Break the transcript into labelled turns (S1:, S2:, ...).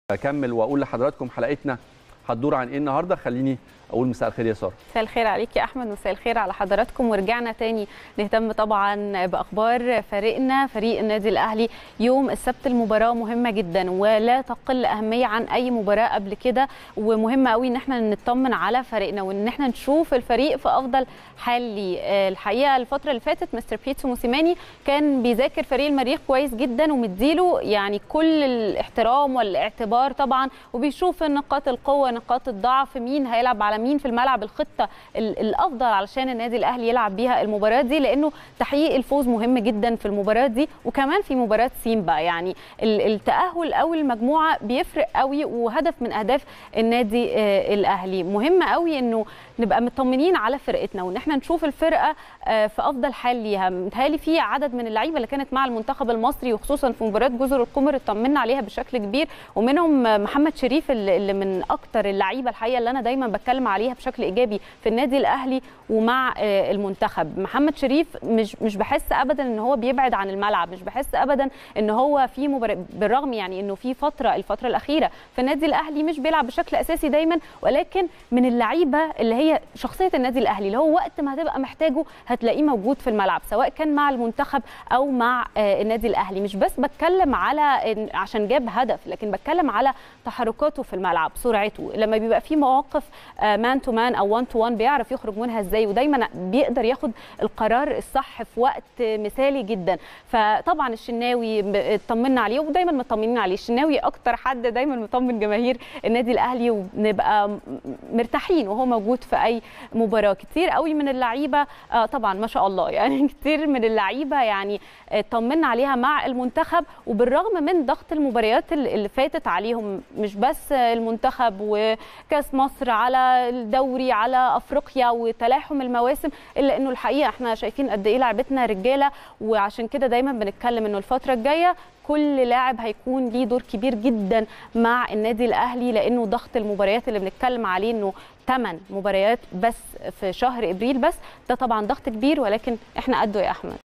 S1: اكمل واقول لحضراتكم حلقتنا هتدور عن ايه النهارده خليني اقول مساء الخير يا ساره
S2: مساء الخير عليك يا احمد مساء الخير على حضراتكم ورجعنا تاني نهتم طبعا باخبار فريقنا فريق النادي الاهلي يوم السبت المباراه مهمه جدا ولا تقل اهميه عن اي مباراه قبل كده ومهم قوي ان احنا نطمن على فريقنا وان احنا نشوف الفريق في افضل حال ليه الحقيقه الفتره اللي فاتت مستر بيتسو موسيماني كان بيذاكر فريق المريخ كويس جدا ومديله يعني كل الاحترام والاعتبار طبعا وبيشوف نقاط القوه نقاط الضعف مين هيلعب على مين في الملعب الخطه الافضل علشان النادي الاهلي يلعب بيها المباراه دي لانه تحقيق الفوز مهم جدا في المباراه دي وكمان في مباراه سيمبا يعني التاهل او المجموعه بيفرق قوي وهدف من اهداف النادي الاهلي مهم قوي انه نبقى مطمنين على فرقتنا وان احنا نشوف الفرقه في افضل حال ليها متهيألي في عدد من اللعيبه اللي كانت مع المنتخب المصري وخصوصا في مباراه جزر القمر اطمنا عليها بشكل كبير ومنهم محمد شريف اللي من اكتر اللعيبه الحقيقه اللي انا دايما بتكلم عليها بشكل ايجابي في النادي الاهلي ومع المنتخب محمد شريف مش مش بحس ابدا ان هو بيبعد عن الملعب مش بحس ابدا ان هو في مبار... بالرغم يعني انه في فتره الفتره الاخيره في النادي الاهلي مش بيلعب بشكل اساسي دايما ولكن من اللعيبه اللي هي شخصيه النادي الاهلي اللي هو وقت ما هتبقى محتاجه هتلاقيه موجود في الملعب سواء كان مع المنتخب او مع النادي الاهلي مش بس بتكلم على عشان جاب هدف لكن بتكلم على تحركاته في الملعب سرعته لما بيبقى في مواقف مان تو مان او 1 تو 1 بيعرف يخرج منها ازاي ودايما بيقدر ياخد القرار الصح في وقت مثالي جدا فطبعا الشناوي اطمنا عليه ودايما مطمنين عليه الشناوي اكتر حد دايما مطمن جماهير النادي الاهلي ونبقى مرتاحين وهو موجود في اي مباراه كتير قوي من اللعيبه آه طبعا ما شاء الله يعني كتير من اللعيبه يعني طمنا عليها مع المنتخب وبالرغم من ضغط المباريات اللي فاتت عليهم مش بس المنتخب وكاس مصر على الدوري على افريقيا وتلاحم المواسم الا انه الحقيقه احنا شايفين قد ايه لعبتنا رجاله وعشان كده دايما بنتكلم انه الفتره الجايه كل لاعب هيكون ليه دور كبير جدا مع النادي الاهلي لانه ضغط المباريات اللي بنتكلم عليه انه 8 مباريات بس في شهر ابريل بس ده طبعا ضغط كبير ولكن احنا قده يا احمد